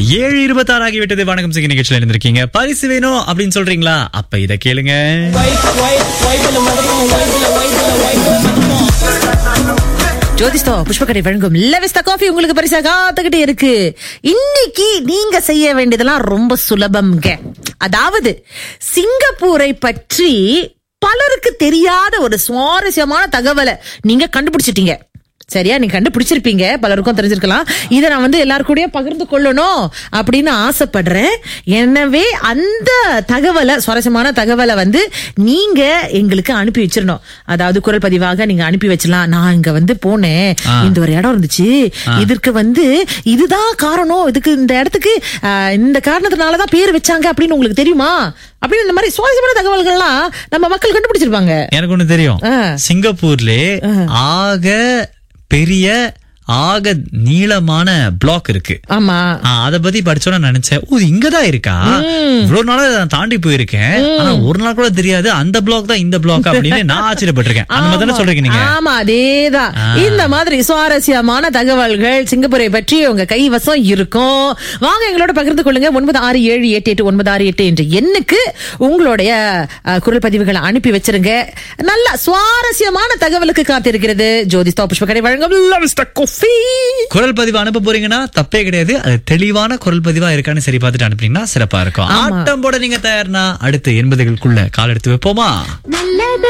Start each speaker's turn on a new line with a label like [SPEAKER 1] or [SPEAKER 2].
[SPEAKER 1] ஏழு இருபத்தாறு ஆகிவிட்டது வணக்கம் சிங்க நிகழ்ச்சியில் இருந்திருக்கீங்க பரிசு வேணும் அப்படின்னு சொல்றீங்களா அப்ப இத கேளுங்க
[SPEAKER 2] ஜோதிஸ்தோ புஷ்பக்கடை வழங்கும் லெவிஸ்தா காஃபி உங்களுக்கு பரிசா காத்துக்கிட்டே இருக்கு இன்னைக்கு நீங்க செய்ய வேண்டியதெல்லாம் ரொம்ப சுலபம்ங்க அதாவது சிங்கப்பூரை பற்றி பலருக்கு தெரியாத ஒரு சுவாரஸ்யமான தகவலை நீங்க கண்டுபிடிச்சிட்டீங்க சரியா நீங்க கண்டுபிடிச்சிருப்பீங்க பலருக்கும் தெரிஞ்சிருக்கலாம் இதை நான் வந்து எல்லாரு கூடயும் பகிர்ந்து கொள்ளணும் அப்படின்னு ஆசைப்படுறேன் எனவே அந்த தகவலை சுவாரஸ்யமான தகவலை வந்து நீங்க எங்களுக்கு அனுப்பி வச்சிடணும் அதாவது குரல் பதிவாக நீங்க அனுப்பி வச்சலாம் நான் இங்க வந்து போனேன் இந்த ஒரு இடம் இருந்துச்சு இதற்கு வந்து இதுதான் காரணம் இதுக்கு இந்த இடத்துக்கு ஆஹ், இந்த காரணத்தினாலதான் பேர் வச்சாங்க அப்படின்னு உங்களுக்கு தெரியுமா அப்படின்னு இந்த மாதிரி சுவாரஸ்யமான தகவல்கள்லாம் நம்ம மக்கள் கண்டுபிடிச்சிருப்பாங்க
[SPEAKER 1] எனக்கு ஒண்ணு தெரியும்
[SPEAKER 2] ஆ.
[SPEAKER 1] சிங்கப்பூர்ல ஆக பெரிய ஆக நீளமான பிளாக் இருக்கு
[SPEAKER 2] ஆமா
[SPEAKER 1] ஆ, அத பத்தி படிச்சோன்னு நினைச்சேன் ஓ இது இங்கதான் இருக்கா இவ்வளவு நாளா நான் தாண்டி போயிருக்கேன் ஆனா ஒரு நாள் கூட தெரியாது அந்த பிளாக் தான் இந்த பிளாக் அப்படின்னு நான் ஆச்சரியப்பட்டிருக்கேன் அந்த மாதிரி தானே சொல்றீங்க நீங்க
[SPEAKER 2] ஆமா அதேதான் இந்த மாதிரி சுவாரஸ்யமான தகவல்கள் சிங்கப்பூரை பற்றி உங்க கைவசம் இருக்கும் வாங்க எங்களோட பகிர்ந்து கொள்ளுங்க ஒன்பது ஆறு ஏழு எட்டு எட்டு ஒன்பது ஆறு எட்டு என்ற எண்ணுக்கு உங்களுடைய அஹ், குரல் பதிவுகளை அனுப்பி வச்சிருங்க நல்ல சுவாரஸ்யமான தகவலுக்கு காத்திருக்கிறது ஜோதி புஷ்ப கடை வழங்கும் Love is the coffee.
[SPEAKER 1] குரல் பதிவு அனுப்ப போறீங்கன்னா தப்பே கிடையாது அது தெளிவான குரல் பதிவா இருக்கான்னு சரி பார்த்துட்டு அனுப்புனீங்கன்னா சிறப்பா இருக்கும் ஆட்டம் போட நீங்க தயார்னா அடுத்து எண்பதுகளுக்குள்ள கால் எடுத்து வைப்போமா
[SPEAKER 3] நல்லது